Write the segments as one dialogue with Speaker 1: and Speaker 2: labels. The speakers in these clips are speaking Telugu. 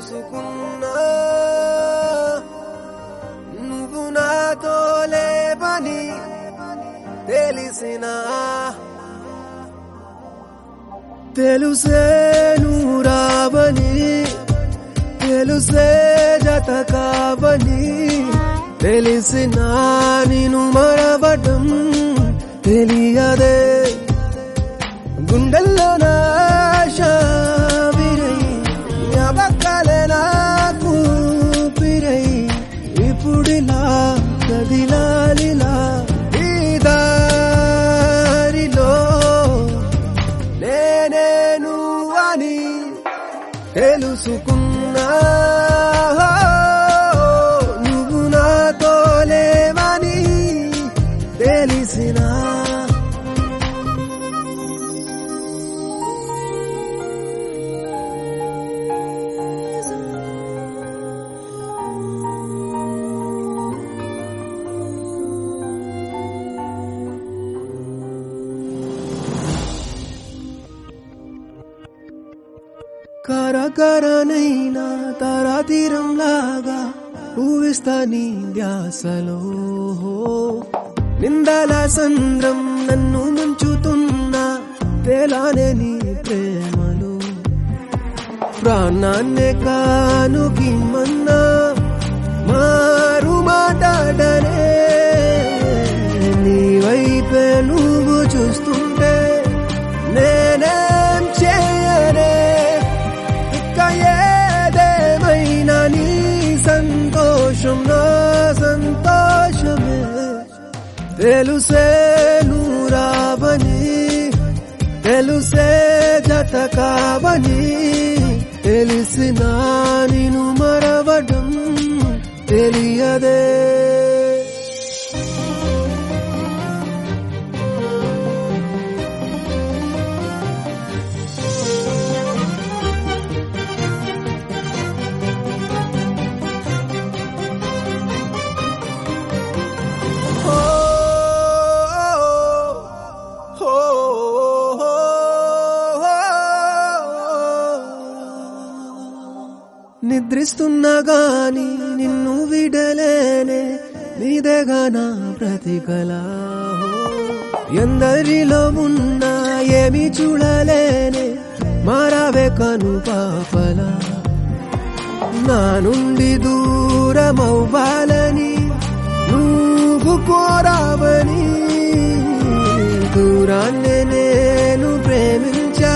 Speaker 1: తెలుసుకున్నా నువ్వు నాతో లేవని తెలిసినా తెలుసే నువ్వు రావని తెలుసే జత కావని తెలిసినా నేను మరవటం తెలియదే గుండెల్లో నాశ విరై జ్ఞాపకాలే నాకు పిరై ఇప్పుడిలా కదిలాలిలా ఈ దారిలో నేనే నువ్వని తెలుసుకున్నా నువ్వు నాతో లేవని తెలిసినా కరకరనైనా తరాతీరం లాగా ఊవిస్తా నీ ధ్యాసలో నిందల సంద్రం నన్ను ముంచుతున్నా తేలానే నీ ప్రేమలో ప్రాణాన్నే కానుకిమ్మన్నా మారు మాట్లాడనే నీ వైపే నువ్వు చూస్తుంటే నేనేం చేయనే ఇక ఏదేమైనా నీ సంతోషం నా సంతోషమే తెలుసే నువ్వు రావని తెలుసే జత కావని తెలిసినా నేను మరవడం తెలియదే ఓ ఓ నిద్రిస్తున్నా గాని నిన్ను విడలేనే నీదేగా నా ప్రతికలా ఎందరిలో ఉన్నా ఏమి చూడలేనే మారావే కను పాపలా నా నుండి దూరమవ్వాలని నువ్వు కోరావని దూరాన్ని నేను ప్రేమించా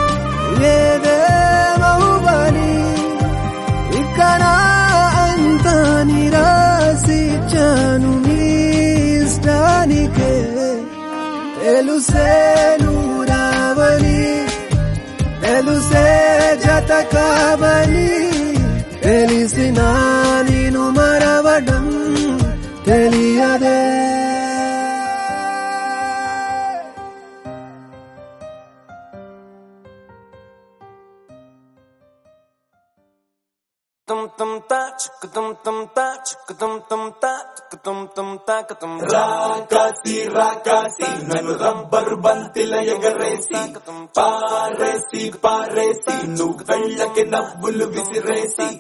Speaker 1: ఏదేమవ్వని ఇక నా అంతా నిరాశించాను నీ ఇష్టానికే తెలుసే నువ్వు రావని తెలుసే జత కావని తెలిసినా నేను మరవడం తెలియదే
Speaker 2: tum tum ta chuk tum tum ta chuk tum tum ta chuk tum tum ta ka tum
Speaker 3: రాకాసి రాకాసి నన్ను రబ్బర్ బంతిల ఎగరేసి పారేసి పారేసి నువ్వు కళ్ళకి నవ్వులు విసిరేసి